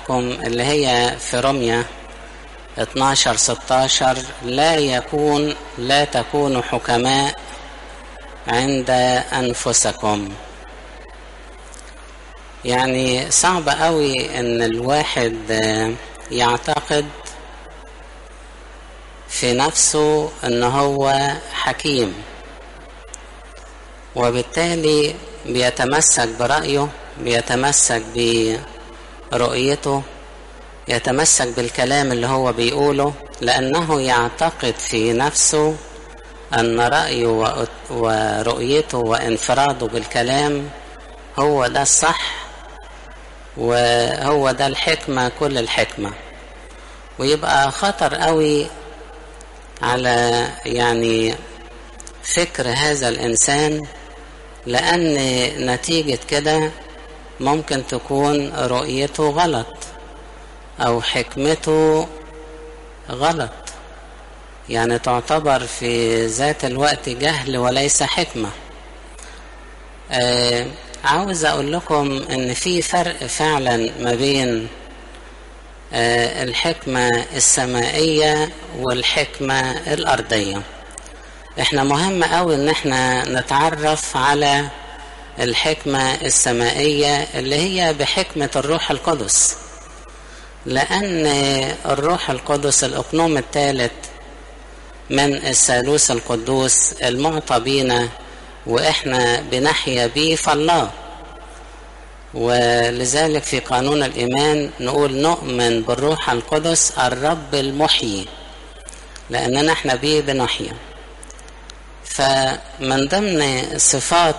بتاعتكم اللي هي في رمية 12 16 لا يكون لا تكونوا حكماء عند أنفسكم يعني صعب قوي ان الواحد يعتقد في نفسه ان هو حكيم وبالتالي بيتمسك برأيه بيتمسك برؤيته يتمسك بالكلام اللي هو بيقوله لأنه يعتقد في نفسه أن رأيه ورؤيته وانفراده بالكلام هو ده الصح وهو ده الحكمة كل الحكمة ويبقى خطر قوي على يعني فكر هذا الإنسان لأن نتيجة كده ممكن تكون رؤيته غلط أو حكمته غلط يعني تعتبر في ذات الوقت جهل وليس حكمة آه عاوز أقول لكم إن في فرق فعلا ما بين آه الحكمة السمائية والحكمة الأرضية احنا مهم قوي ان احنا نتعرف على الحكمة السمائية اللي هي بحكمة الروح القدس لأن الروح القدس الأقنوم الثالث من الثالوث القدوس المعطى بينا وإحنا بنحيا بيه فالله ولذلك في قانون الإيمان نقول نؤمن بالروح القدس الرب المحيي لأننا احنا بيه بنحيا فمن ضمن صفات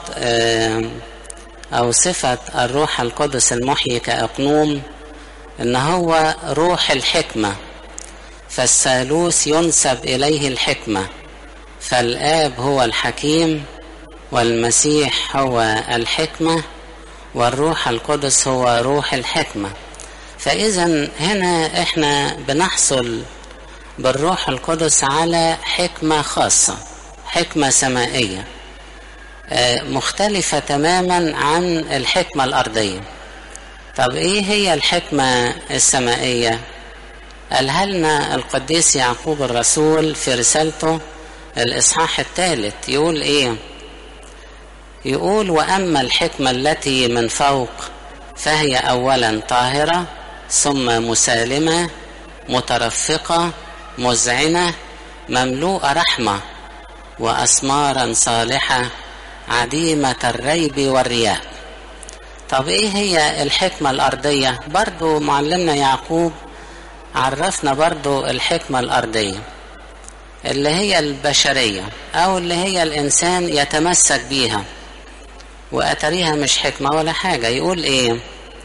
أو صفة الروح القدس المحيي كأقنوم إن هو روح الحكمة فالثالوث ينسب إليه الحكمة فالآب هو الحكيم والمسيح هو الحكمة والروح القدس هو روح الحكمة فإذا هنا إحنا بنحصل بالروح القدس على حكمة خاصة حكمة سمائية مختلفة تماما عن الحكمة الأرضية طب إيه هي الحكمة السمائية قالها لنا القديس يعقوب الرسول في رسالته الإصحاح الثالث يقول إيه يقول وأما الحكمة التي من فوق فهي أولا طاهرة ثم مسالمة مترفقة مذعنة مملوءة رحمة وأسمارا صالحة عديمة الريب والرياء طب إيه هي الحكمة الأرضية برضو معلمنا يعقوب عرفنا برضو الحكمة الأرضية اللي هي البشرية أو اللي هي الإنسان يتمسك بيها وأتريها مش حكمة ولا حاجة يقول إيه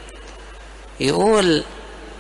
يقول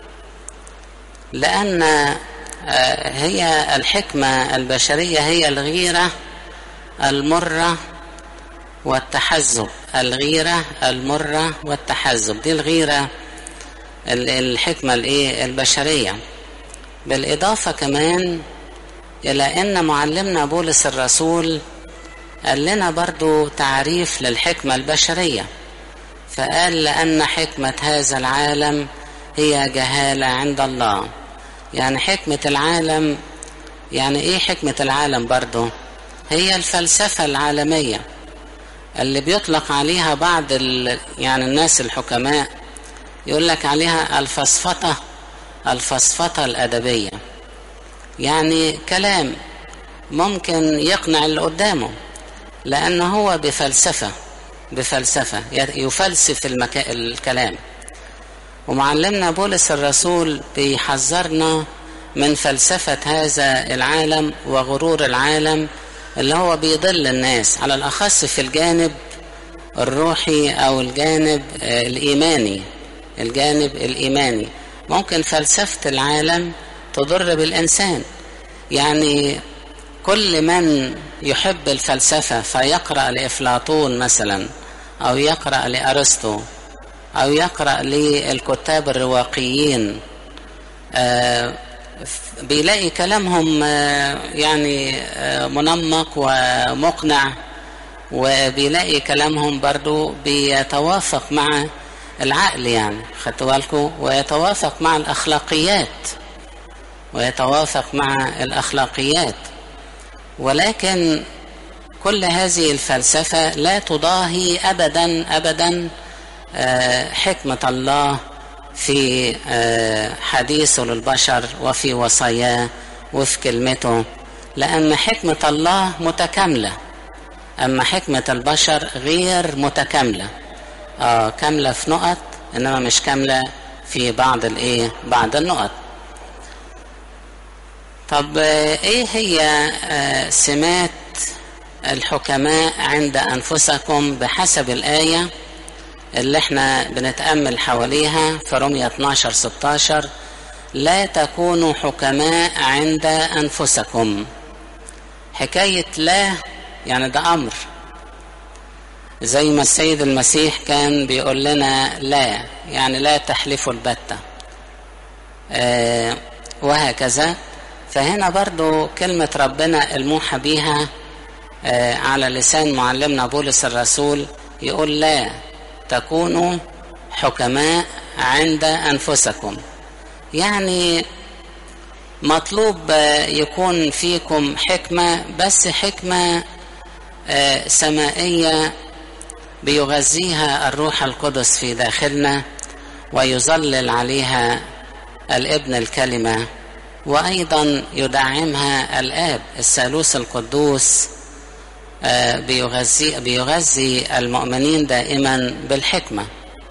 لأن هي الحكمة البشرية هي الغيرة المرة والتحزب الغيرة المرة والتحزب دي الغيرة الحكمة الايه البشرية بالإضافة كمان إلى أن معلمنا بولس الرسول قال لنا برضو تعريف للحكمة البشرية فقال لأن حكمة هذا العالم هي جهالة عند الله يعني حكمة العالم يعني ايه حكمة العالم برضو هي الفلسفة العالمية اللي بيطلق عليها بعض ال... يعني الناس الحكماء يقول لك عليها الفصفطة الفصفطة الأدبية يعني كلام ممكن يقنع اللي قدامه لأنه هو بفلسفة بفلسفة يفلسف المكا... الكلام ومعلمنا بولس الرسول بيحذرنا من فلسفة هذا العالم وغرور العالم اللي هو بيضل الناس على الأخص في الجانب الروحي أو الجانب الإيماني الجانب الإيماني ممكن فلسفة العالم تضر بالإنسان يعني كل من يحب الفلسفة فيقرأ لأفلاطون مثلا أو يقرأ لأرسطو أو يقرأ للكتاب الرواقيين آه بيلاقي كلامهم آه يعني آه منمق ومقنع وبيلاقي كلامهم برضو بيتوافق مع العقل يعني خدتوا بالكم ويتوافق مع الأخلاقيات ويتوافق مع الأخلاقيات ولكن كل هذه الفلسفة لا تضاهي أبدا أبدا حكمة الله في حديثه للبشر وفي وصاياه وفي كلمته لأن حكمة الله متكاملة أما حكمة البشر غير متكاملة آه كاملة في نقط إنما مش كاملة في بعض الإيه بعض النقط طب إيه هي سمات الحكماء عند أنفسكم بحسب الآية اللي احنا بنتأمل حواليها في رمية 12 16 لا تكونوا حكماء عند أنفسكم حكاية لا يعني ده أمر زي ما السيد المسيح كان بيقول لنا لا يعني لا تحلفوا البتة آه وهكذا فهنا برضو كلمة ربنا الموحى بيها آه على لسان معلمنا بولس الرسول يقول لا تكونوا حكماء عند أنفسكم يعني مطلوب يكون فيكم حكمة بس حكمة سمائية بيغذيها الروح القدس في داخلنا ويظلل عليها الابن الكلمة وأيضا يدعمها الآب الثالوث القدوس بيغذي, بيغذي المؤمنين دائما بالحكمة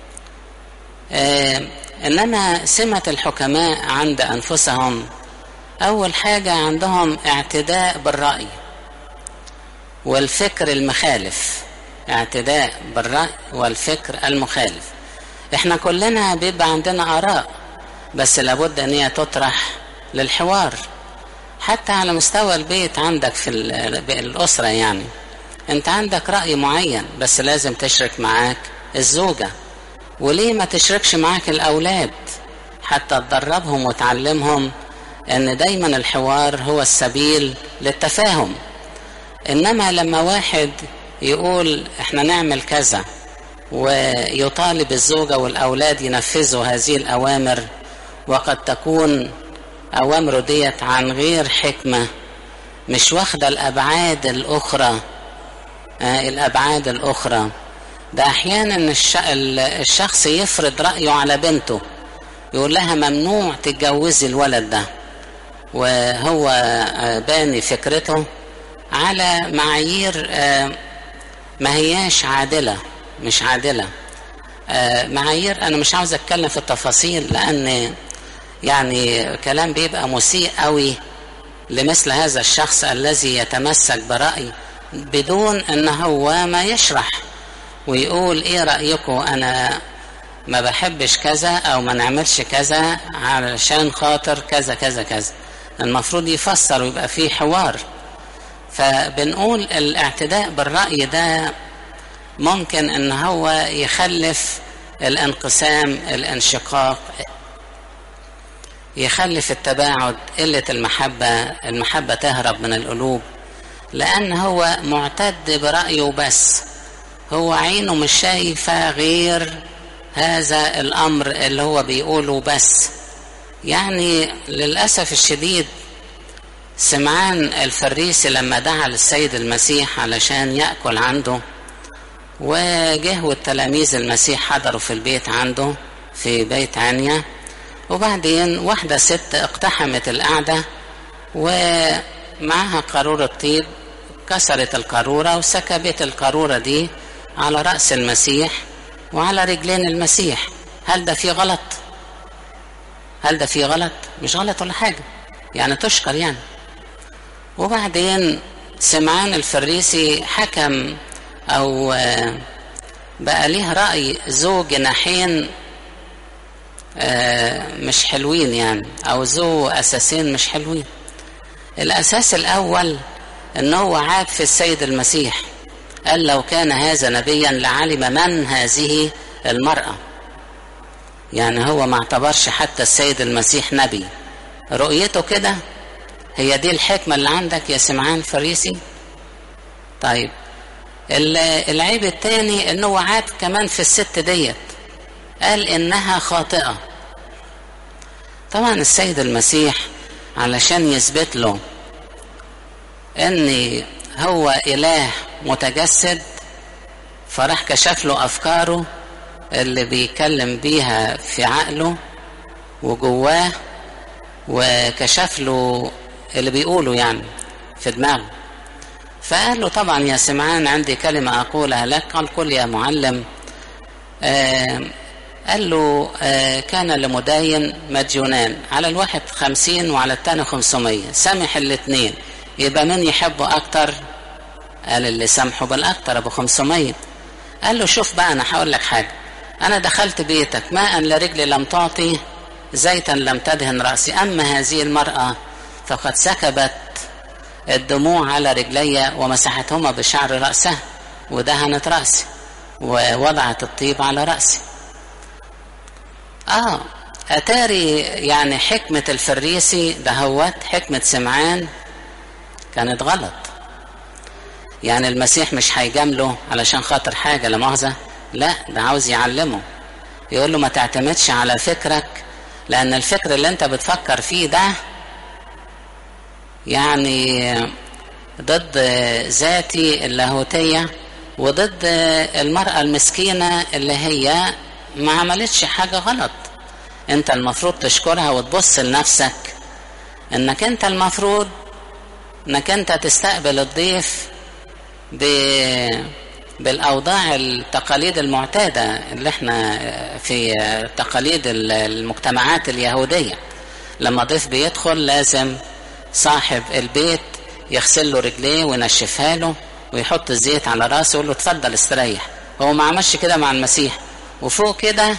إنما سمة الحكماء عند أنفسهم أول حاجة عندهم اعتداء بالرأي والفكر المخالف اعتداء بالرأي والفكر المخالف احنا كلنا بيبقى عندنا آراء بس لابد ان هي تطرح للحوار حتى على مستوى البيت عندك في الأسرة يعني انت عندك رأي معين بس لازم تشرك معاك الزوجة وليه ما تشركش معاك الأولاد حتى تدربهم وتعلمهم ان دايما الحوار هو السبيل للتفاهم انما لما واحد يقول احنا نعمل كذا ويطالب الزوجة والأولاد ينفذوا هذه الأوامر وقد تكون أوامره ديت عن غير حكمة مش واخدة الأبعاد الأخرى آه الأبعاد الأخرى ده أحيانا الشخص يفرض رأيه على بنته يقول لها ممنوع تتجوزي الولد ده وهو باني فكرته على معايير ما هياش عادلة مش عادلة معايير أنا مش عاوز أتكلم في التفاصيل لأن يعني كلام بيبقى مسيء قوي لمثل هذا الشخص الذي يتمسك برأي بدون أن هو ما يشرح ويقول إيه رأيكم أنا ما بحبش كذا أو ما نعملش كذا علشان خاطر كذا كذا كذا المفروض يفسر ويبقى فيه حوار فبنقول الاعتداء بالرأي ده ممكن ان هو يخلف الانقسام الانشقاق يخلف التباعد قلة المحبة المحبة تهرب من القلوب لأن هو معتد برأيه بس هو عينه مش شايفة غير هذا الأمر اللي هو بيقوله بس يعني للأسف الشديد سمعان الفريسي لما دعا للسيد المسيح علشان يأكل عنده وجه والتلاميذ المسيح حضروا في البيت عنده في بيت عنيا وبعدين واحدة ست اقتحمت القعدة ومعها قارورة طيب كسرت القارورة وسكبت القارورة دي على رأس المسيح وعلى رجلين المسيح هل ده فيه غلط؟ هل ده فيه غلط؟ مش غلط ولا حاجة يعني تشكر يعني وبعدين سمعان الفريسي حكم أو بقى ليه رأي ذو جناحين مش حلوين يعني أو ذو أساسين مش حلوين الأساس الأول أنه هو عاب في السيد المسيح قال لو كان هذا نبيا لعلم من هذه المرأة يعني هو ما اعتبرش حتى السيد المسيح نبي رؤيته كده هي دي الحكمة اللي عندك يا سمعان فريسي طيب العيب التاني انه عاب كمان في الست ديت قال إنها خاطئة طبعا السيد المسيح علشان يثبت له ان هو اله متجسد فراح كشف له افكاره اللي بيتكلم بيها في عقله وجواه وكشف له اللي بيقوله يعني في دماغه فقال له طبعا يا سمعان عندي كلمة أقولها لك قال قل يا معلم آه قال له آه كان لمداين مديونان على الواحد خمسين وعلى التاني خمسمية سامح الاتنين يبقى مين يحبه أكتر قال اللي سامحه بالأكتر أبو خمسمية قال له شوف بقى أنا هقول لك حاجة أنا دخلت بيتك ماء لرجلي لم تعطي زيتا لم تدهن رأسي أما هذه المرأة فقد سكبت الدموع على رجلي ومسحتهما بشعر رأسها ودهنت رأسي ووضعت الطيب على رأسي آه أتاري يعني حكمة الفريسي دهوت حكمة سمعان كانت غلط يعني المسيح مش هيجامله علشان خاطر حاجة لا مؤاخذة لا ده عاوز يعلمه يقول له ما تعتمدش على فكرك لأن الفكر اللي أنت بتفكر فيه ده يعني ضد ذاتي اللاهوتية وضد المرأة المسكينة اللي هي ما عملتش حاجة غلط انت المفروض تشكرها وتبص لنفسك انك انت المفروض انك انت تستقبل الضيف ب... بالاوضاع التقاليد المعتاده اللي احنا في تقاليد المجتمعات اليهوديه لما ضيف بيدخل لازم صاحب البيت يغسل له رجليه وينشفها له ويحط الزيت على راسه ويقول له اتفضل استريح هو ما عملش كده مع المسيح وفوق كده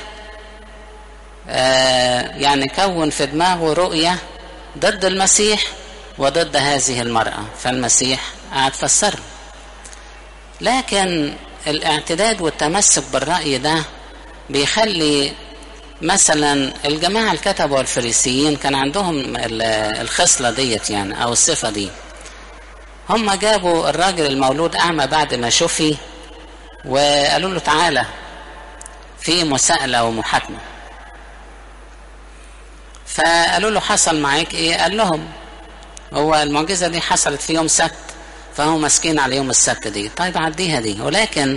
آه يعني كون في دماغه رؤيه ضد المسيح وضد هذه المرأة فالمسيح قعد فسره لكن الاعتداد والتمسك بالرأي ده بيخلي مثلا الجماعة الكتب والفريسيين كان عندهم الخصلة ديت يعني أو الصفة دي هم جابوا الراجل المولود أعمى بعد ما شفي وقالوا له تعالى في مساءلة ومحاكمة فقالوا له حصل معاك ايه قال لهم هو المعجزة دي حصلت في يوم سبت فهو مسكين على يوم السبت دي طيب عديها دي ولكن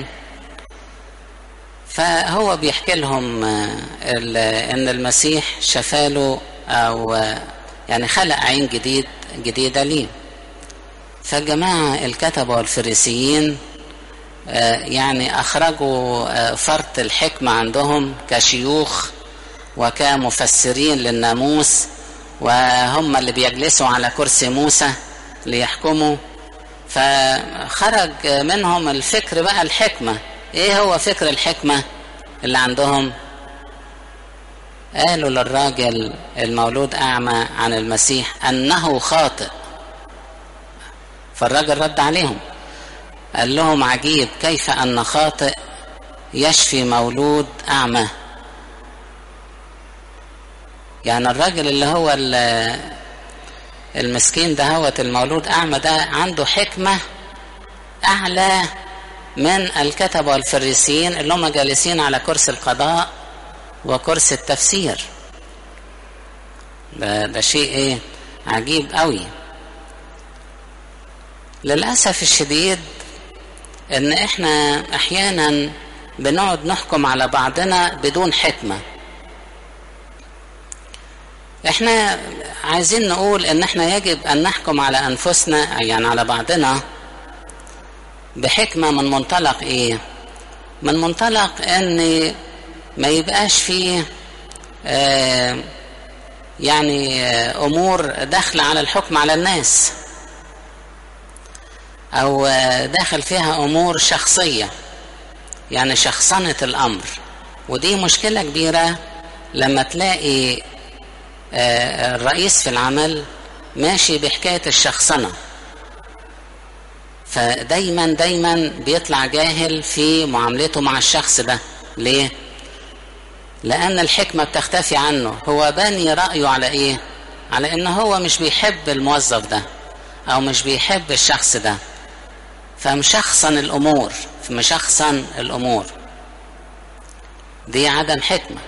فهو بيحكي لهم ان المسيح شفاله او يعني خلق عين جديد جديدة ليه فالجماعة الكتبة والفريسيين يعني أخرجوا فرط الحكمة عندهم كشيوخ وكمفسرين للناموس وهم اللي بيجلسوا على كرسي موسى ليحكموا فخرج منهم الفكر بقى الحكمة ايه هو فكر الحكمة اللي عندهم قالوا للراجل المولود أعمى عن المسيح أنه خاطئ فالراجل رد عليهم قال لهم عجيب كيف أن خاطئ يشفي مولود أعمى يعني الراجل اللي هو المسكين ده هو المولود أعمى ده عنده حكمة أعلى من الكتبة والفريسيين اللي هم جالسين على كرسي القضاء وكرسي التفسير ده, ده شيء ايه عجيب قوي للأسف الشديد ان احنا احيانا بنقعد نحكم على بعضنا بدون حكمة احنا عايزين نقول ان احنا يجب ان نحكم على انفسنا يعني على بعضنا بحكمة من منطلق ايه من منطلق ان ما يبقاش فيه آه يعني آه امور داخلة على الحكم على الناس او آه داخل فيها امور شخصية يعني شخصنة الامر ودي مشكلة كبيرة لما تلاقي الرئيس في العمل ماشي بحكاية الشخصنة فدايما دايما بيطلع جاهل في معاملته مع الشخص ده ليه لان الحكمة بتختفي عنه هو باني رأيه على ايه على ان هو مش بيحب الموظف ده او مش بيحب الشخص ده فمشخصن الامور مشخصن الامور دي عدم حكمة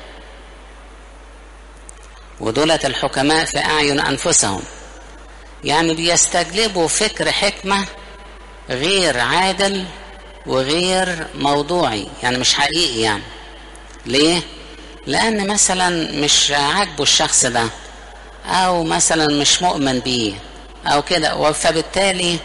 ودولة الحكماء في أعين أنفسهم يعني بيستجلبوا فكر حكمة غير عادل وغير موضوعي يعني مش حقيقي يعني ليه؟ لأن مثلا مش عاجبه الشخص ده أو مثلا مش مؤمن بيه أو كده فبالتالي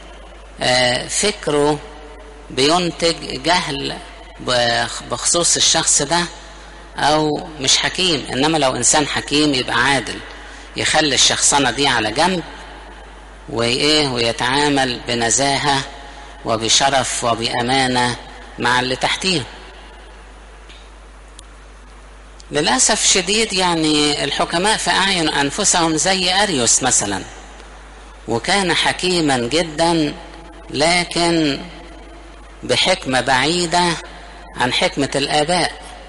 فكره بينتج جهل بخصوص الشخص ده أو مش حكيم إنما لو إنسان حكيم يبقى عادل يخلي الشخصنة دي على جنب وإيه ويتعامل بنزاهة وبشرف وبأمانة مع اللي تحتيه للأسف شديد يعني الحكماء في أعين أنفسهم زي أريوس مثلا وكان حكيما جدا لكن بحكمة بعيدة عن حكمة الآباء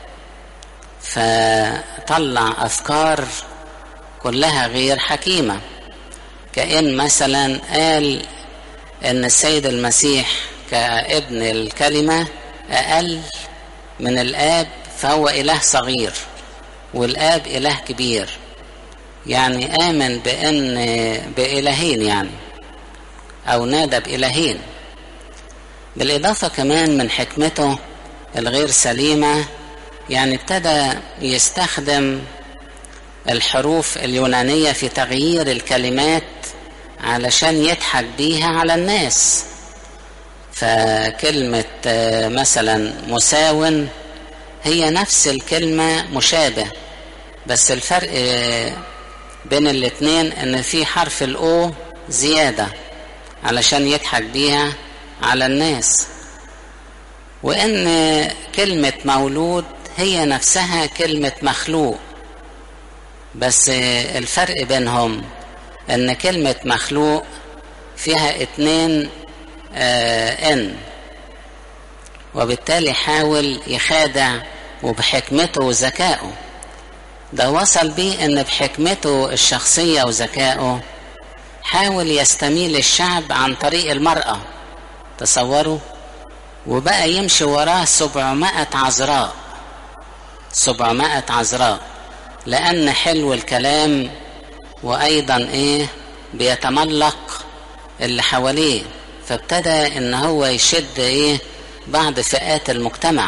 فطلع أفكار كلها غير حكيمة كأن مثلا قال أن السيد المسيح كابن الكلمة أقل من الآب فهو إله صغير والآب إله كبير يعني آمن بأن بإلهين يعني أو نادى بإلهين بالإضافة كمان من حكمته الغير سليمة يعني ابتدى يستخدم الحروف اليونانية في تغيير الكلمات علشان يضحك بيها على الناس فكلمة مثلا مساون هي نفس الكلمة مشابه بس الفرق بين الاتنين ان في حرف الاو زيادة علشان يضحك بيها على الناس وان كلمة مولود هي نفسها كلمة مخلوق بس الفرق بينهم ان كلمة مخلوق فيها اتنين آه ان وبالتالي حاول يخادع وبحكمته وذكائه ده وصل بيه ان بحكمته الشخصية وذكائه حاول يستميل الشعب عن طريق المرأة تصوروا وبقى يمشي وراه سبعمائة عذراء سبعمائة عذراء لأن حلو الكلام وأيضا إيه بيتملق اللي حواليه فابتدى إن هو يشد إيه بعض فئات المجتمع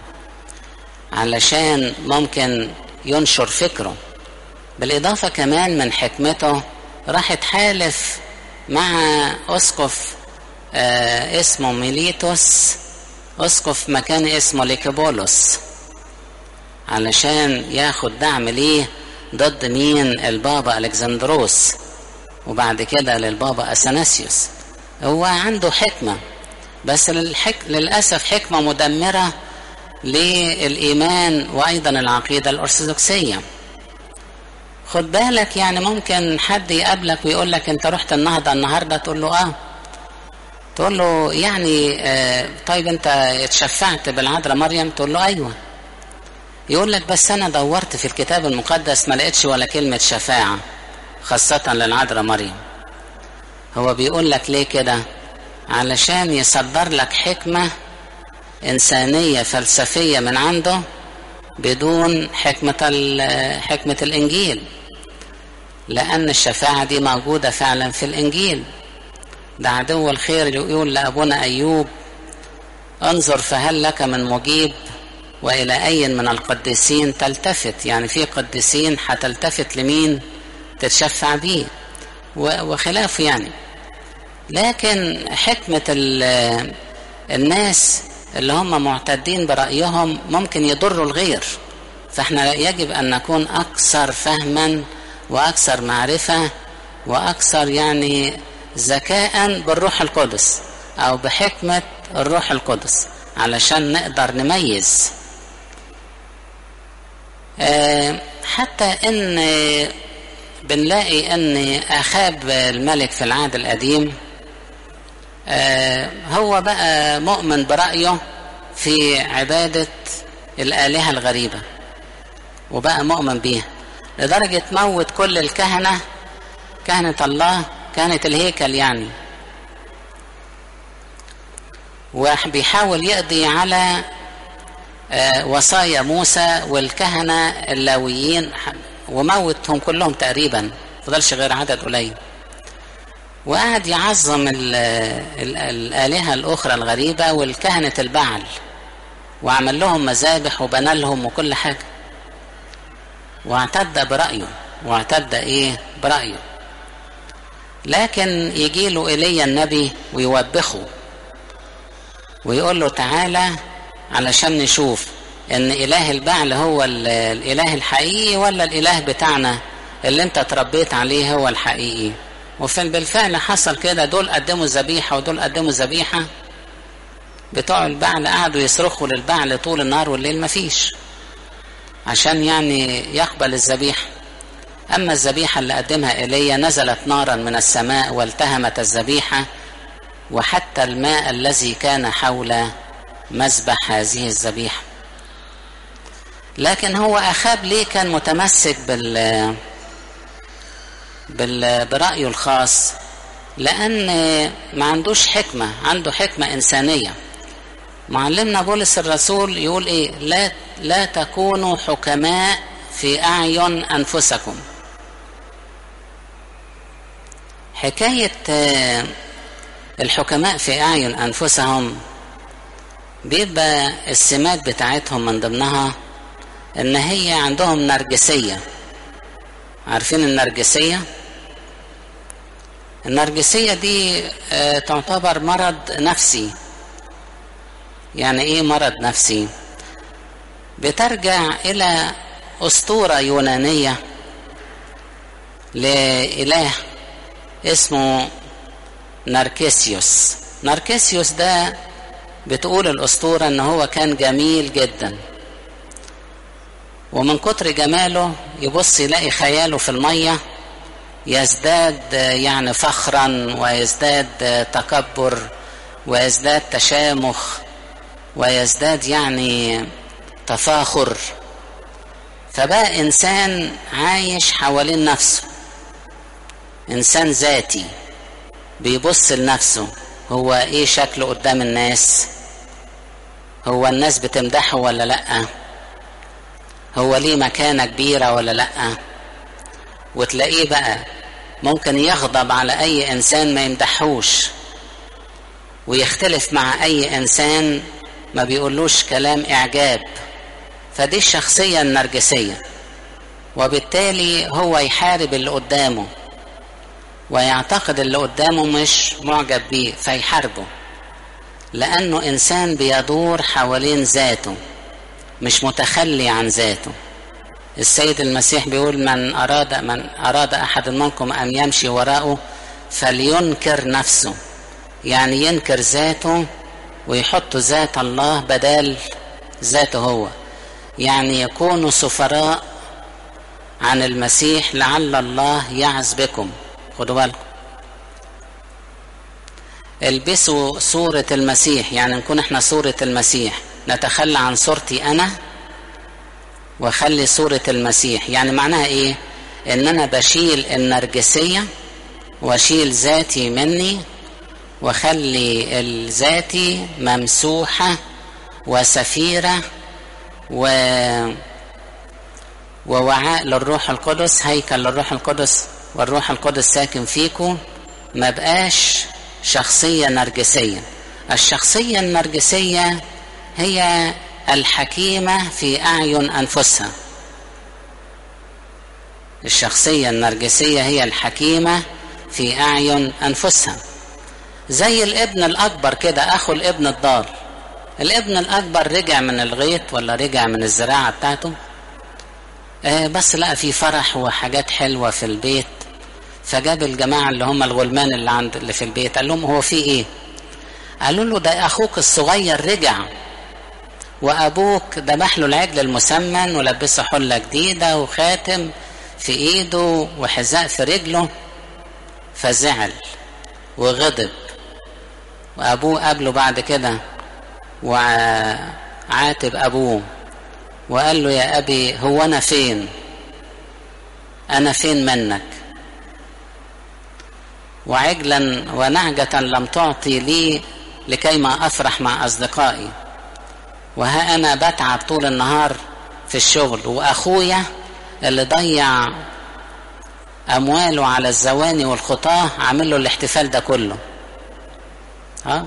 علشان ممكن ينشر فكره بالإضافة كمان من حكمته راح اتحالف مع أسقف آه اسمه ميليتوس أسقف مكان اسمه ليكبولوس علشان ياخد دعم ليه ضد مين البابا ألكسندروس وبعد كده للبابا أثناسيوس هو عنده حكمة بس للحك... للأسف حكمة مدمرة للإيمان وأيضا العقيدة الأرثوذكسية خد بالك يعني ممكن حد يقابلك ويقول لك أنت رحت النهضة النهاردة تقول له آه تقول له يعني آه طيب أنت اتشفعت بالعذراء مريم تقول له أيوه يقول لك بس أنا دورت في الكتاب المقدس ما لقيتش ولا كلمة شفاعة خاصة للعذراء مريم هو بيقول لك ليه كده علشان يصدر لك حكمة إنسانية فلسفية من عنده بدون حكمة حكمة الإنجيل لأن الشفاعة دي موجودة فعلا في الإنجيل ده عدو الخير يقول لأبونا أيوب انظر فهل لك من مجيب وإلى أي من القديسين تلتفت يعني في قديسين هتلتفت لمين تتشفع بيه وخلافه يعني لكن حكمة الناس اللي هم معتدين برأيهم ممكن يضروا الغير فاحنا يجب أن نكون أكثر فهما وأكثر معرفة وأكثر يعني ذكاء بالروح القدس أو بحكمة الروح القدس علشان نقدر نميز أه حتى ان بنلاقي ان اخاب الملك في العهد القديم أه هو بقى مؤمن برأيه في عبادة الآلهة الغريبة وبقى مؤمن بيها لدرجة موت كل الكهنة كهنة الله كانت الهيكل يعني وبيحاول يقضي على وصايا موسى والكهنة اللاويين وموتهم كلهم تقريبا فضلش غير عدد قليل وقعد يعظم ال ال الآلهة الأخرى الغريبة والكهنة البعل وعمل لهم مذابح وبنى لهم وكل حاجة واعتد برأيه واعتد إيه برأيه لكن يجي له إيليا النبي ويوبخه ويقول له تعالى علشان نشوف ان اله البعل هو الاله الحقيقي ولا الاله بتاعنا اللي انت تربيت عليه هو الحقيقي وفي بالفعل حصل كده دول قدموا ذبيحة ودول قدموا ذبيحة بتوع البعل قعدوا يصرخوا للبعل طول النهار والليل مفيش عشان يعني يقبل الذبيحة أما الذبيحة اللي قدمها إيليا نزلت نارا من السماء والتهمت الذبيحة وحتى الماء الذي كان حول مذبح هذه الذبيحة لكن هو أخاب ليه كان متمسك بال بال برأيه الخاص لأن ما عندوش حكمة عنده حكمة إنسانية معلمنا بولس الرسول يقول إيه لا, لا تكونوا حكماء في أعين أنفسكم حكاية الحكماء في أعين أنفسهم بيبقى السمات بتاعتهم من ضمنها ان هي عندهم نرجسية عارفين النرجسية النرجسية دي اه تعتبر مرض نفسي يعني ايه مرض نفسي بترجع الى اسطورة يونانية لإله اسمه ناركيسيوس ناركيسيوس ده بتقول الأسطورة إن هو كان جميل جدا ومن كتر جماله يبص يلاقي خياله في المية يزداد يعني فخرا ويزداد تكبر ويزداد تشامخ ويزداد يعني تفاخر فبقى إنسان عايش حوالين نفسه إنسان ذاتي بيبص لنفسه هو إيه شكله قدام الناس هو الناس بتمدحه ولا لأ هو ليه مكانة كبيرة ولا لأ وتلاقيه بقى ممكن يغضب على أي إنسان ما يمدحوش ويختلف مع أي إنسان ما بيقولوش كلام إعجاب فدي الشخصية النرجسية وبالتالي هو يحارب اللي قدامه ويعتقد اللي قدامه مش معجب بيه فيحاربه لأنه إنسان بيدور حوالين ذاته مش متخلي عن ذاته السيد المسيح بيقول من أراد من أراد أحد منكم أن يمشي وراءه فلينكر نفسه يعني ينكر ذاته ويحط ذات الله بدل ذاته هو يعني يكونوا سفراء عن المسيح لعل الله يعز بكم خدوا بالكم البسوا صورة المسيح يعني نكون احنا صورة المسيح نتخلى عن صورتي انا واخلي صورة المسيح يعني معناها ايه ان انا بشيل النرجسية واشيل ذاتي مني واخلي الذاتي ممسوحة وسفيرة و ووعاء للروح القدس هيكل للروح القدس والروح القدس ساكن فيكم ما بقاش شخصية نرجسية الشخصية النرجسية هي الحكيمة في أعين أنفسها الشخصية النرجسية هي الحكيمة في أعين أنفسها زي الابن الأكبر كده أخو الابن الضال الابن الأكبر رجع من الغيط ولا رجع من الزراعة بتاعته آه بس لقى في فرح وحاجات حلوة في البيت فجاب الجماعة اللي هم الغلمان اللي عند اللي في البيت قال لهم هو في ايه قالوا له ده اخوك الصغير رجع وابوك ذبح له العجل المسمن ولبسه حلة جديدة وخاتم في ايده وحذاء في رجله فزعل وغضب وابوه قابله بعد كده وعاتب ابوه وقال له يا ابي هو انا فين انا فين منك وعجلا ونعجة لم تعطي لي لكي ما أفرح مع أصدقائي وها انا بتعب طول النهار في الشغل واخويا اللي ضيع امواله على الزواني والخطاه عامل له الاحتفال ده كله ها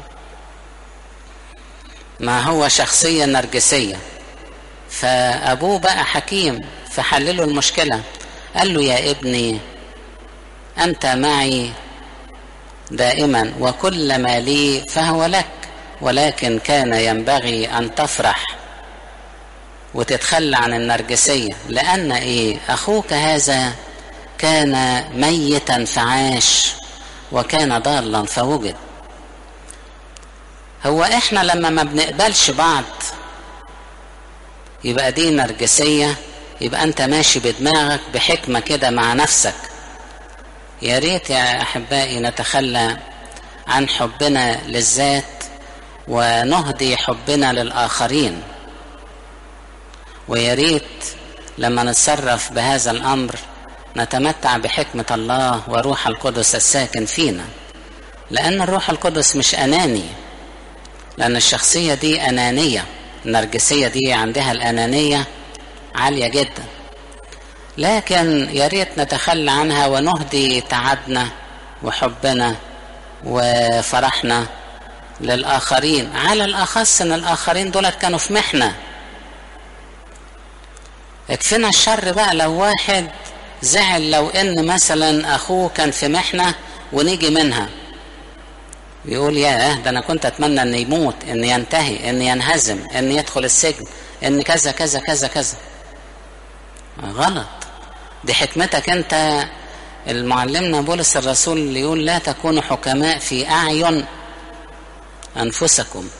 ما هو شخصيه نرجسيه فابوه بقى حكيم فحلله المشكله قال له يا ابني انت معي دائما وكل ما لي فهو لك ولكن كان ينبغي ان تفرح وتتخلى عن النرجسيه لان ايه اخوك هذا كان ميتا فعاش وكان ضالا فوجد هو احنا لما ما بنقبلش بعض يبقى دي نرجسيه يبقى انت ماشي بدماغك بحكمه كده مع نفسك يا ريت يا احبائي نتخلى عن حبنا للذات ونهدي حبنا للاخرين ويا ريت لما نتصرف بهذا الامر نتمتع بحكمه الله وروح القدس الساكن فينا لان الروح القدس مش اناني لان الشخصيه دي انانيه النرجسيه دي عندها الانانيه عاليه جدا لكن يا ريت نتخلى عنها ونهدي تعبنا وحبنا وفرحنا للآخرين على الأخص أن الآخرين دولت كانوا في محنة اكفنا الشر بقى لو واحد زعل لو ان مثلا اخوه كان في محنة ونيجي منها يقول يا ده انا كنت اتمنى ان يموت ان ينتهي ان ينهزم ان يدخل السجن ان كذا كذا كذا كذا غلط دي حكمتك انت المعلمنا بولس الرسول اللي يقول لا تكونوا حكماء في اعين انفسكم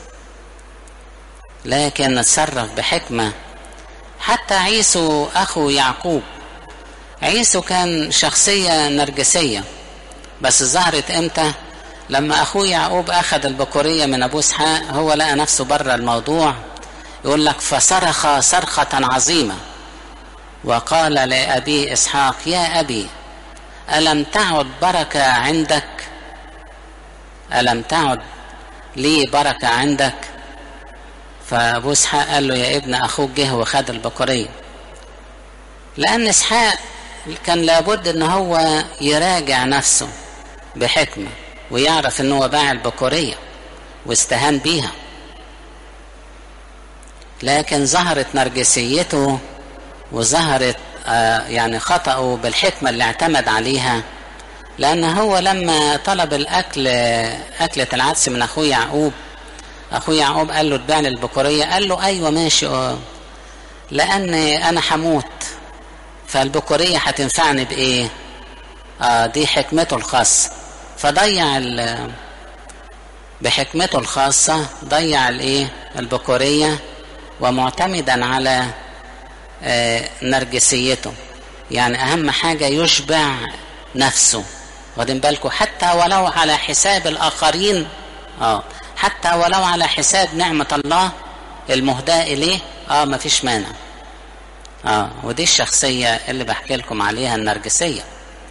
لكن نتصرف بحكمه حتى عيسو اخو يعقوب عيسو كان شخصيه نرجسيه بس ظهرت امتى لما اخوه يعقوب اخذ البكوريه من ابو اسحاق هو لقى نفسه بره الموضوع يقول لك فصرخ صرخه عظيمه وقال لأبي إسحاق يا أبي ألم تعد بركة عندك ألم تعد لي بركة عندك فأبو إسحاق قال له يا ابن أخوك جه وخد البكورية لأن إسحاق كان لابد إن هو يراجع نفسه بحكمة ويعرف إن هو باع البكورية واستهان بيها لكن ظهرت نرجسيته وظهرت يعني خطأه بالحكمة اللي اعتمد عليها لأن هو لما طلب الأكل أكلة العدس من أخوه يعقوب أخوه يعقوب قال له تبيع لي البكورية قال له أيوة ماشي اه لأن أنا هموت فالبكورية هتنفعني بإيه؟ آه دي حكمته الخاصة فضيع بحكمته الخاصة ضيع الإيه؟ البكورية ومعتمدا على آه نرجسيته يعني اهم حاجه يشبع نفسه واخدين بالكم حتى ولو على حساب الاخرين اه حتى ولو على حساب نعمه الله المهداه اليه اه مفيش مانع اه ودي الشخصيه اللي بحكي لكم عليها النرجسيه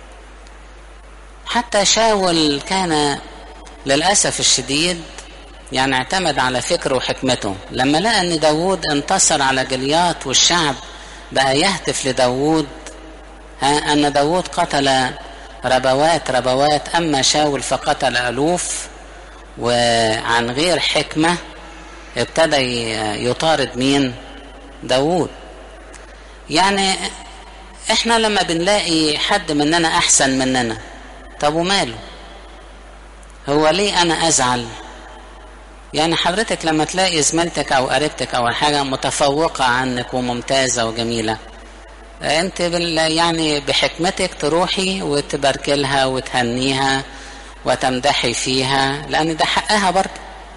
حتى شاول كان للاسف الشديد يعني اعتمد على فكره وحكمته لما لقى ان داوود انتصر على جليات والشعب بقى يهتف لداود ها أن داود قتل ربوات ربوات أما شاول فقتل ألوف وعن غير حكمة ابتدى يطارد مين داود يعني احنا لما بنلاقي حد مننا احسن مننا طب وماله هو ليه انا ازعل يعني حضرتك لما تلاقي زميلتك او قريبتك او حاجه متفوقه عنك وممتازه وجميله انت بال يعني بحكمتك تروحي وتباركي لها وتهنيها وتمدحي فيها لان ده حقها برضه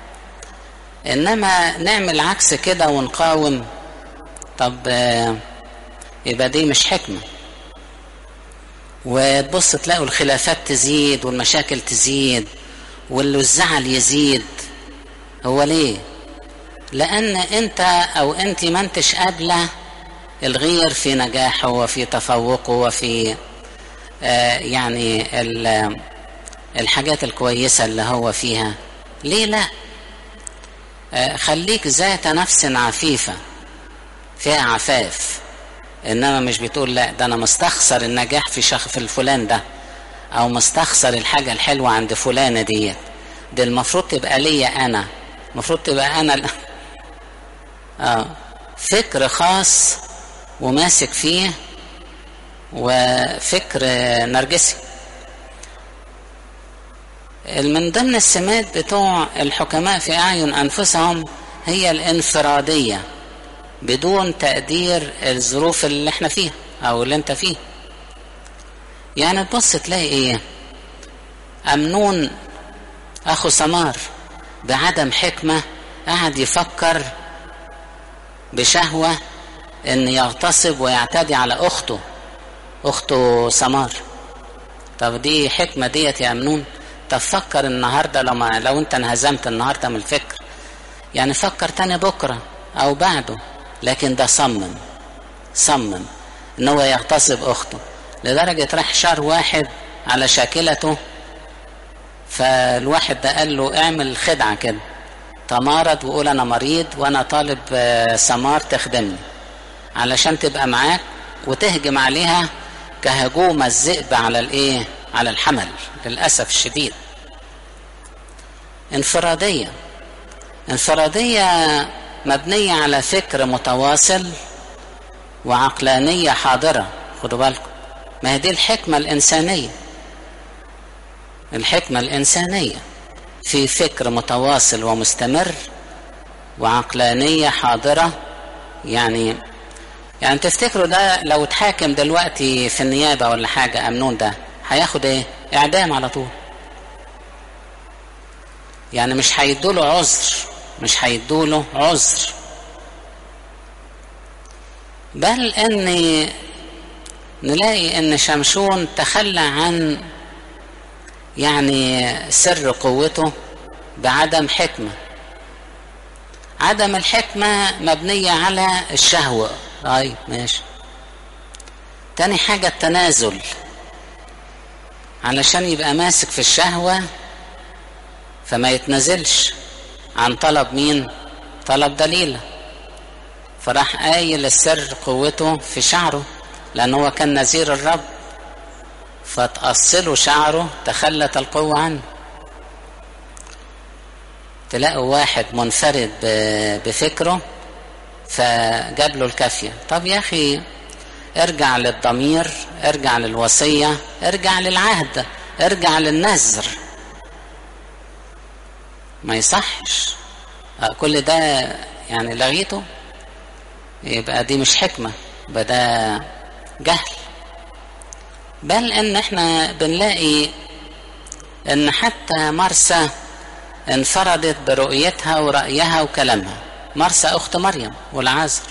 انما نعمل عكس كده ونقاوم طب يبقى دي مش حكمه وتبص تلاقوا الخلافات تزيد والمشاكل تزيد والزعل يزيد هو ليه لان انت او انت ما انتش قابله الغير في نجاحه وفي تفوقه وفي آه يعني الحاجات الكويسه اللي هو فيها ليه لا خليك ذات نفس عفيفة فيها عفاف انما مش بتقول لا ده انا مستخسر النجاح في شخص في الفلان ده او مستخسر الحاجة الحلوة عند فلانة ديت دي المفروض تبقى ليا انا المفروض تبقى انا اه فكر خاص وماسك فيه وفكر نرجسي من ضمن السمات بتوع الحكماء في أعين أنفسهم هي الانفرادية بدون تقدير الظروف اللي احنا فيها أو اللي انت فيه يعني تبص تلاقي ايه أمنون أخو سمار بعدم حكمة قعد يفكر بشهوة ان يغتصب ويعتدي على اخته اخته سمار طب دي حكمة ديت يا امنون طب فكر النهاردة لو, ما لو انت انهزمت النهاردة من الفكر يعني فكر تاني بكرة او بعده لكن ده صمم صمم ان هو يغتصب اخته لدرجة راح شهر واحد على شاكلته فالواحد ده قال له اعمل خدعة كده تمارض وقول انا مريض وانا طالب سمار تخدمني علشان تبقى معاك وتهجم عليها كهجوم الذئب على الايه على الحمل للاسف الشديد انفراديه انفراديه مبنيه على فكر متواصل وعقلانيه حاضره خدوا بالكم ما هي دي الحكمه الانسانيه الحكمه الانسانيه في فكر متواصل ومستمر وعقلانيه حاضره يعني يعني تفتكروا ده لو اتحاكم دلوقتي في النيابه ولا حاجه امنون ده هياخد ايه اعدام على طول يعني مش هيدوله عذر مش هيدوله عذر بل ان نلاقي ان شمشون تخلى عن يعني سر قوته بعدم حكمه عدم الحكمه مبنيه على الشهوه طيب ماشي تاني حاجة التنازل علشان يبقى ماسك في الشهوة فما يتنازلش عن طلب مين طلب دليلة فراح قايل السر قوته في شعره لأن هو كان نذير الرب فتأصله شعره تخلت القوة عنه تلاقوا واحد منفرد بفكره فجاب له الكافية طب يا أخي ارجع للضمير ارجع للوصية ارجع للعهد ارجع للنذر ما يصحش كل ده يعني لغيته يبقى دي مش حكمة يبقى ده جهل بل ان احنا بنلاقي ان حتى مرسى انفردت برؤيتها ورأيها وكلامها مرسى أخت مريم والعازر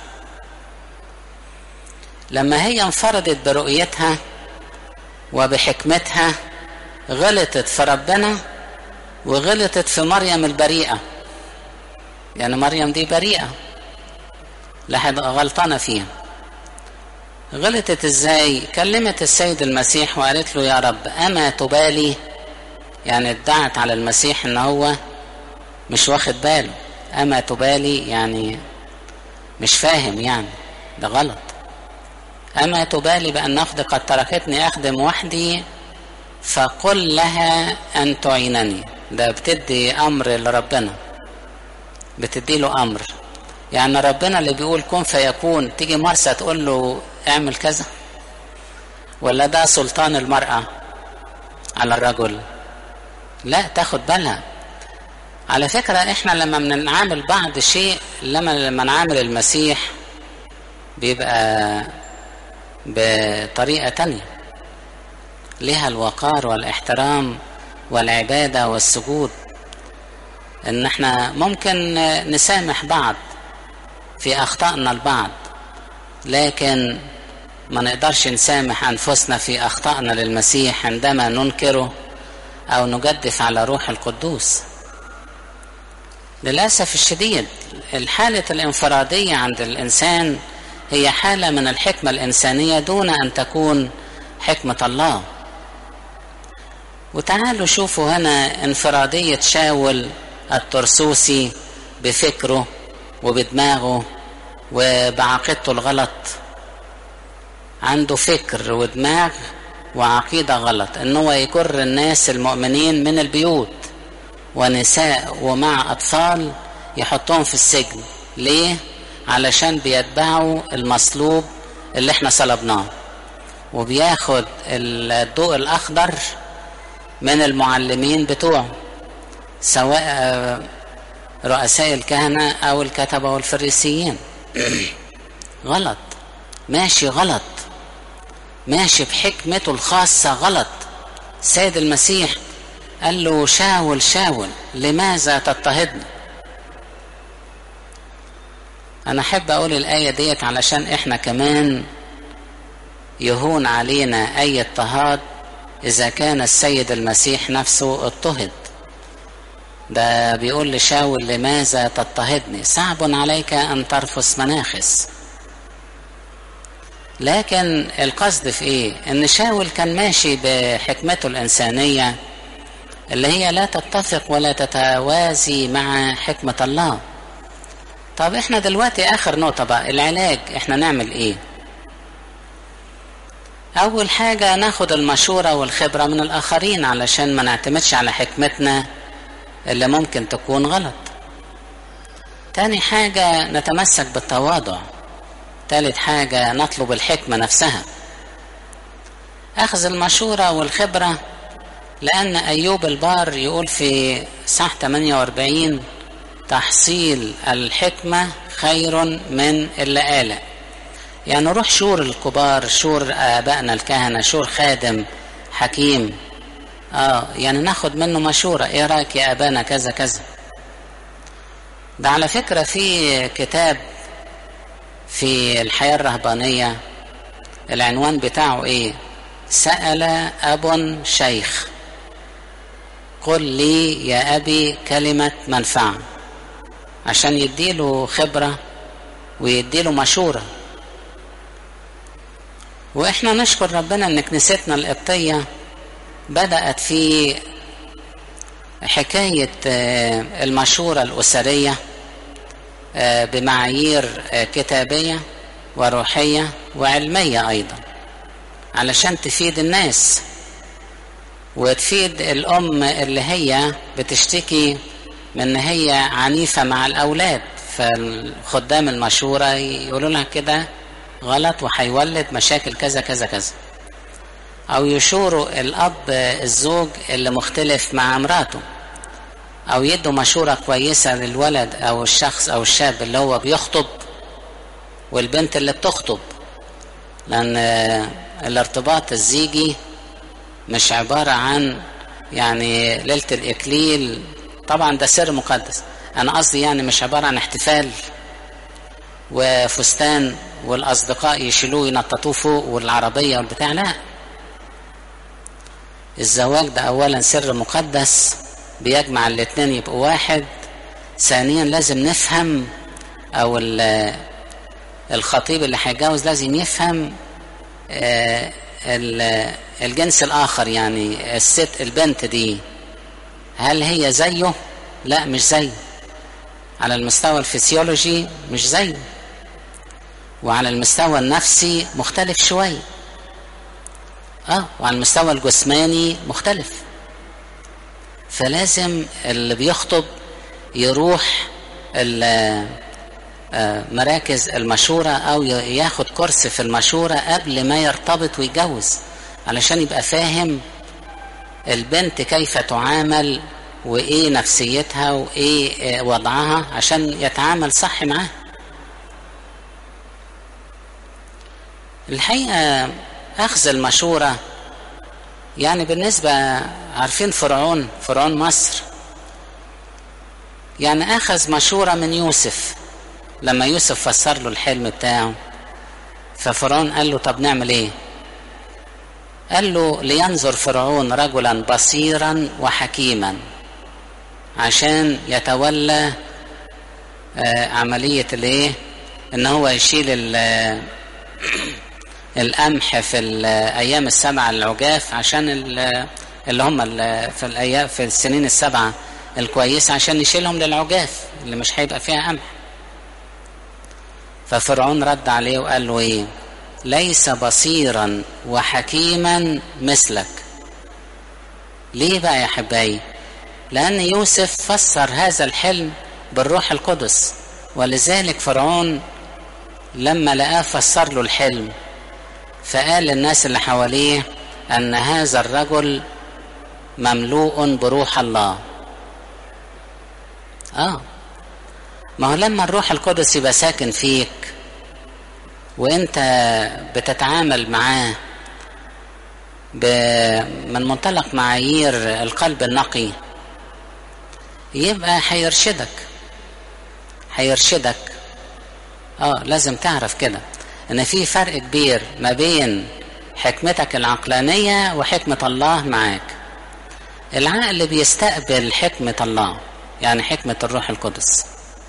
لما هي انفردت برؤيتها وبحكمتها غلطت في ربنا وغلطت في مريم البريئة يعني مريم دي بريئة لا غلطانة فيها غلطت ازاي كلمت السيد المسيح وقالت له يا رب اما تبالي يعني ادعت على المسيح ان هو مش واخد باله أما تبالي يعني مش فاهم يعني ده غلط أما تبالي بأن أخذ قد تركتني أخدم وحدي فقل لها أن تعينني ده بتدي أمر لربنا بتدي له أمر يعني ربنا اللي بيقول كن فيكون تيجي مرسى تقول له اعمل كذا ولا ده سلطان المرأة على الرجل لا تاخد بالها على فكرة احنا لما بنعامل بعض شيء لما لما نعامل المسيح بيبقى بطريقة تانية لها الوقار والاحترام والعبادة والسجود ان احنا ممكن نسامح بعض في اخطائنا البعض لكن ما نقدرش نسامح انفسنا في اخطائنا للمسيح عندما ننكره او نجدف على روح القدوس للاسف الشديد الحاله الانفراديه عند الانسان هي حاله من الحكمه الانسانيه دون ان تكون حكمه الله وتعالوا شوفوا هنا انفراديه شاول الترسوسي بفكره وبدماغه وبعقيدته الغلط عنده فكر ودماغ وعقيدة غلط ان هو يجر الناس المؤمنين من البيوت ونساء ومع اطفال يحطهم في السجن ليه علشان بيتبعوا المصلوب اللي احنا صلبناه وبياخد الضوء الاخضر من المعلمين بتوعه سواء رؤساء الكهنة او الكتبة والفريسيين غلط ماشي غلط ماشي بحكمته الخاصة غلط سيد المسيح قال له شاول شاول لماذا تضطهدني انا احب اقول الاية ديت علشان احنا كمان يهون علينا اي اضطهاد اذا كان السيد المسيح نفسه اضطهد ده بيقول لشاول لماذا تضطهدني صعب عليك ان ترفس مناخس لكن القصد في ايه ان شاول كان ماشي بحكمته الانسانيه اللي هي لا تتفق ولا تتوازي مع حكمه الله طب احنا دلوقتي اخر نقطه بقى العلاج احنا نعمل ايه اول حاجه ناخد المشوره والخبره من الاخرين علشان ما نعتمدش على حكمتنا اللي ممكن تكون غلط تاني حاجه نتمسك بالتواضع تالت حاجة نطلب الحكمة نفسها أخذ المشورة والخبرة لأن أيوب البار يقول في صح 48 تحصيل الحكمة خير من اللآلة يعني روح شور الكبار شور آبائنا الكهنة شور خادم حكيم آه يعني ناخد منه مشورة إيه رأيك يا أبانا كذا كذا ده على فكرة في كتاب في الحياة الرهبانية العنوان بتاعه ايه سأل أب شيخ قل لي يا أبي كلمة منفعة عشان يديله خبرة ويديله مشورة وإحنا نشكر ربنا إن كنيستنا القبطية بدأت في حكاية المشورة الأسرية بمعايير كتابية وروحية وعلمية أيضا علشان تفيد الناس وتفيد الأم اللي هي بتشتكي من إن هي عنيفة مع الأولاد فالخدام المشورة يقولوا لها كده غلط وهيولد مشاكل كذا كذا كذا أو يشوروا الأب الزوج اللي مختلف مع مراته او يدوا مشورة كويسة للولد او الشخص او الشاب اللي هو بيخطب والبنت اللي بتخطب لان الارتباط الزيجي مش عبارة عن يعني ليلة الاكليل طبعا ده سر مقدس انا قصدي يعني مش عبارة عن احتفال وفستان والاصدقاء يشيلوه ينططوه فوق والعربية والبتاع لا الزواج ده اولا سر مقدس بيجمع الاتنين يبقوا واحد ثانيا لازم نفهم او الخطيب اللي هيتجوز لازم يفهم الجنس الاخر يعني الست البنت دي هل هي زيه لا مش زيه على المستوى الفسيولوجي مش زيه وعلى المستوى النفسي مختلف شويه اه وعلى المستوى الجسماني مختلف فلازم اللي بيخطب يروح مراكز المشورة أو ياخد كورس في المشورة قبل ما يرتبط ويتجوز علشان يبقى فاهم البنت كيف تعامل وإيه نفسيتها وإيه وضعها عشان يتعامل صح معاها الحقيقة أخذ المشورة يعني بالنسبة عارفين فرعون فرعون مصر يعني أخذ مشورة من يوسف لما يوسف فسر له الحلم بتاعه ففرعون قال له طب نعمل ايه قال له لينظر فرعون رجلا بصيرا وحكيما عشان يتولى آه عملية الايه ان هو يشيل القمح في الايام السبعة العجاف عشان اللي هم في الايام في السنين السبعة الكويسة عشان نشيلهم للعجاف اللي مش هيبقى فيها قمح ففرعون رد عليه وقال له ايه ليس بصيرا وحكيما مثلك ليه بقى يا حبايبي لأن يوسف فسر هذا الحلم بالروح القدس ولذلك فرعون لما لقاه فسر له الحلم فقال للناس اللي حواليه أن هذا الرجل مملوء بروح الله آه ما هو لما الروح القدس يبقى ساكن فيك وانت بتتعامل معاه من منطلق معايير القلب النقي يبقى هيرشدك هيرشدك اه لازم تعرف كده ان في فرق كبير ما بين حكمتك العقلانية وحكمة الله معاك العقل بيستقبل حكمة الله يعني حكمة الروح القدس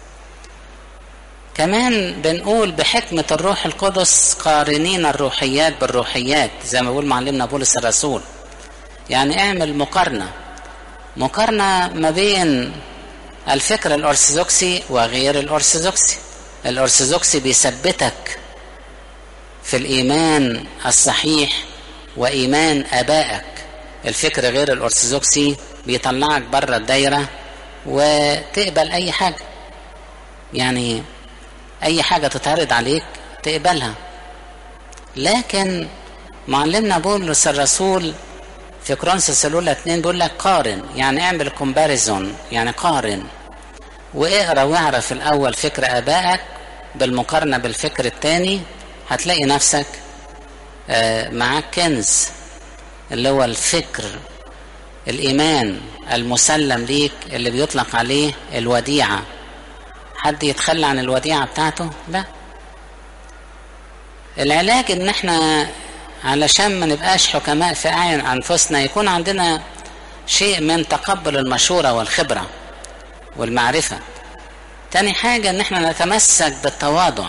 كمان بنقول بحكمة الروح القدس قارنين الروحيات بالروحيات زي ما بيقول معلمنا بولس الرسول يعني اعمل مقارنة مقارنة ما بين الفكر الأرثوذكسي وغير الأرثوذكسي الأرثوذكسي بيثبتك في الإيمان الصحيح وإيمان آبائك الفكر غير الأرثوذكسي بيطلعك بره الدايرة وتقبل أي حاجة يعني أي حاجة تتعرض عليك تقبلها لكن معلمنا بولس الرسول في كرونسوس الأولى اتنين بيقول لك قارن يعني اعمل كومباريزون يعني قارن واقرا واعرف الأول فكر آبائك بالمقارنة بالفكر التاني هتلاقي نفسك معاك كنز اللي هو الفكر الإيمان المسلم ليك اللي بيطلق عليه الوديعة حد يتخلى عن الوديعة بتاعته لا العلاج ان احنا علشان ما نبقاش حكماء في اعين انفسنا يكون عندنا شيء من تقبل المشورة والخبرة والمعرفة تاني حاجة ان احنا نتمسك بالتواضع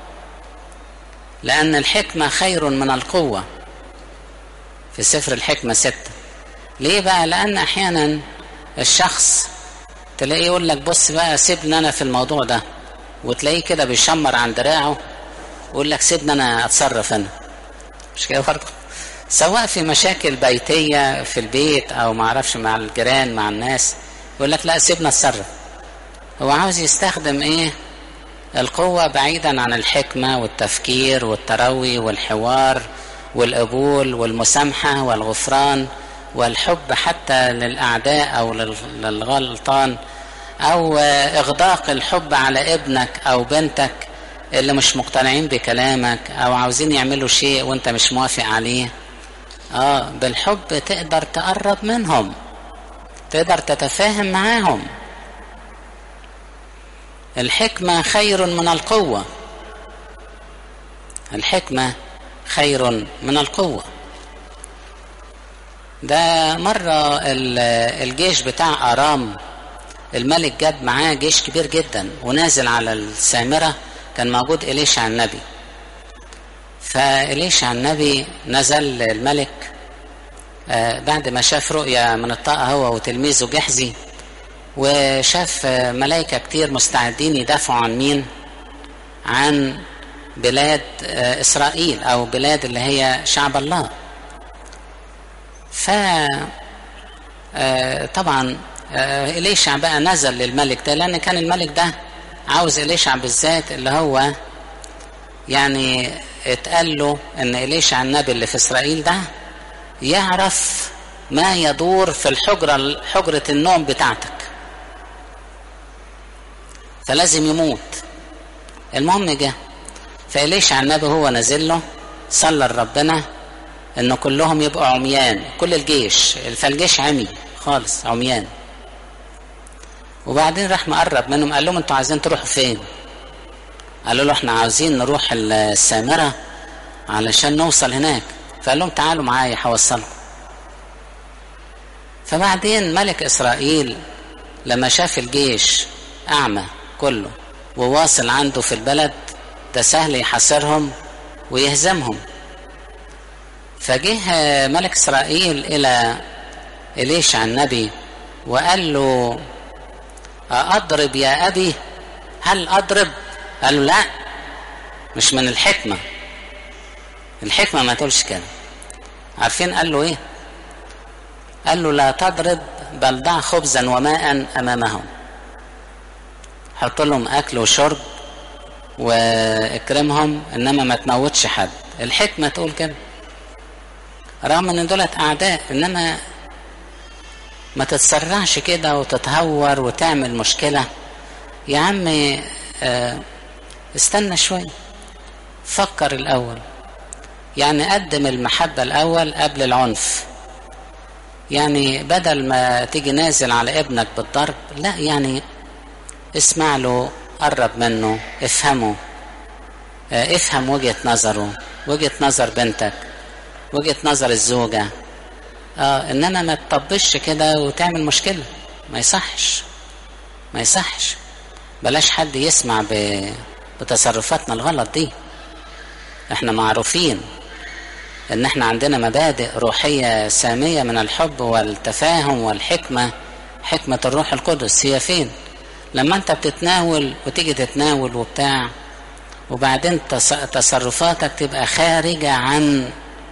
لان الحكمة خير من القوة في سفر الحكمة ستة ليه بقى لان احيانا الشخص تلاقيه يقول لك بص بقى سيبني انا في الموضوع ده وتلاقيه كده بيشمر عن دراعه ويقول لك سيبني انا اتصرف انا مش كده برضه سواء في مشاكل بيتيه في البيت او ما اعرفش مع الجيران مع الناس يقول لك لا سيبنا اتصرف هو عاوز يستخدم ايه القوة بعيدا عن الحكمة والتفكير والتروي والحوار والقبول والمسامحة والغفران والحب حتى للأعداء أو للغلطان أو إغداق الحب على ابنك أو بنتك اللي مش مقتنعين بكلامك أو عاوزين يعملوا شيء وأنت مش موافق عليه آه بالحب تقدر تقرب منهم تقدر تتفاهم معاهم الحكمة خير من القوة الحكمة خير من القوة ده مرة الجيش بتاع أرام الملك جاب معاه جيش كبير جدا ونازل على السامرة كان موجود إليشع النبي فإليشع النبي نزل الملك بعد ما شاف رؤية من الطاقة هو وتلميذه جحزي وشاف ملائكة كتير مستعدين يدافعوا عن مين عن بلاد إسرائيل أو بلاد اللي هي شعب الله ف طبعا إليشع بقى نزل للملك ده لأن كان الملك ده عاوز إليشع بالذات اللي هو يعني اتقال له إن إليشع النبي اللي في إسرائيل ده يعرف ما يدور في الحجرة حجرة النوم بتاعتك فلازم يموت المهم جه فإليشع النبي هو نازل له صلى لربنا ان كلهم يبقوا عميان كل الجيش فالجيش عمي خالص عميان وبعدين راح مقرب منهم قال لهم انتوا عايزين تروحوا فين قالوا له احنا عاوزين نروح السامرة علشان نوصل هناك فقال لهم تعالوا معايا هوصلكم فبعدين ملك اسرائيل لما شاف الجيش اعمى كله وواصل عنده في البلد ده سهل يحاصرهم ويهزمهم فجه ملك اسرائيل الى اليشع النبي وقال له أضرب يا أبي هل أضرب قال له لا مش من الحكمة الحكمة ما تقولش كده عارفين قال له ايه قال له لا تضرب بل ضع خبزا وماء أمامهم حط لهم أكل وشرب واكرمهم انما ما تموتش حد الحكمة تقول كده رغم ان دولت اعداء انما ما تتسرعش كده وتتهور وتعمل مشكلة يا عم اه استنى شوية فكر الاول يعني قدم المحبة الاول قبل العنف يعني بدل ما تيجي نازل على ابنك بالضرب لا يعني اسمع له قرب منه افهمه اه افهم وجهة نظره وجهة نظر بنتك وجهة نظر الزوجة اه انما ما تطبش كده وتعمل مشكلة ما يصحش ما يصحش بلاش حد يسمع ب... بتصرفاتنا الغلط دي احنا معروفين ان احنا عندنا مبادئ روحية سامية من الحب والتفاهم والحكمة حكمة الروح القدس هي فين لما انت بتتناول وتيجي تتناول وبتاع وبعدين تصرفاتك تبقى خارجة عن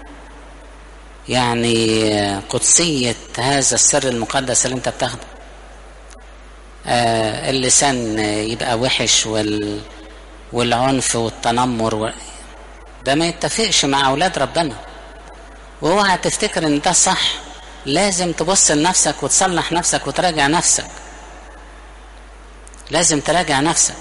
يعني قدسية هذا السر المقدس اللي انت بتاخده آه اللسان يبقى وحش وال والعنف والتنمر و... ده ما يتفقش مع أولاد ربنا واوعى تفتكر ان ده صح لازم تبص لنفسك وتصلح نفسك وتراجع نفسك لازم تراجع نفسك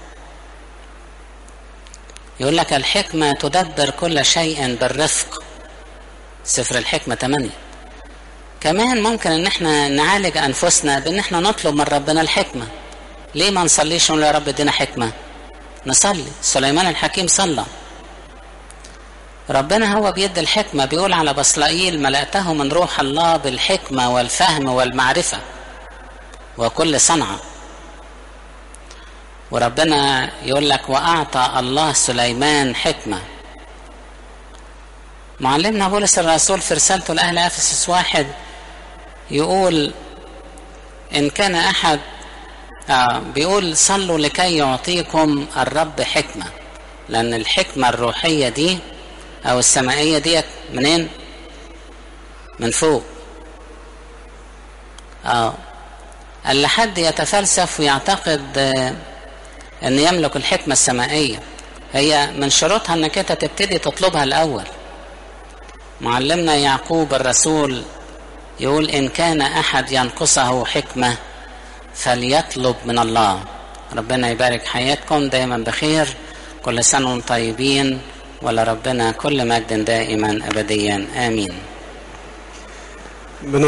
يقول لك الحكمة تدبر كل شيء بالرفق سفر الحكمة 8 كمان ممكن ان احنا نعالج انفسنا بان احنا نطلب من ربنا الحكمة ليه ما نصليش ونقول يا رب ادينا حكمة نصلي سليمان الحكيم صلى ربنا هو بيد الحكمة بيقول على بصلائيل ملأته من روح الله بالحكمة والفهم والمعرفة وكل صنعه وربنا يقول لك وأعطى الله سليمان حكمة معلمنا بولس الرسول في رسالته لأهل أفسس واحد يقول إن كان أحد آه بيقول صلوا لكي يعطيكم الرب حكمة لأن الحكمة الروحية دي أو السمائية ديت منين؟ من فوق اه اللي حد يتفلسف ويعتقد آه ان يملك الحكمة السمائية هي من شروطها انك انت تبتدي تطلبها الاول معلمنا يعقوب الرسول يقول ان كان احد ينقصه حكمة فليطلب من الله ربنا يبارك حياتكم دايما بخير كل سنة وانتم طيبين ولربنا كل مجد دائما ابديا امين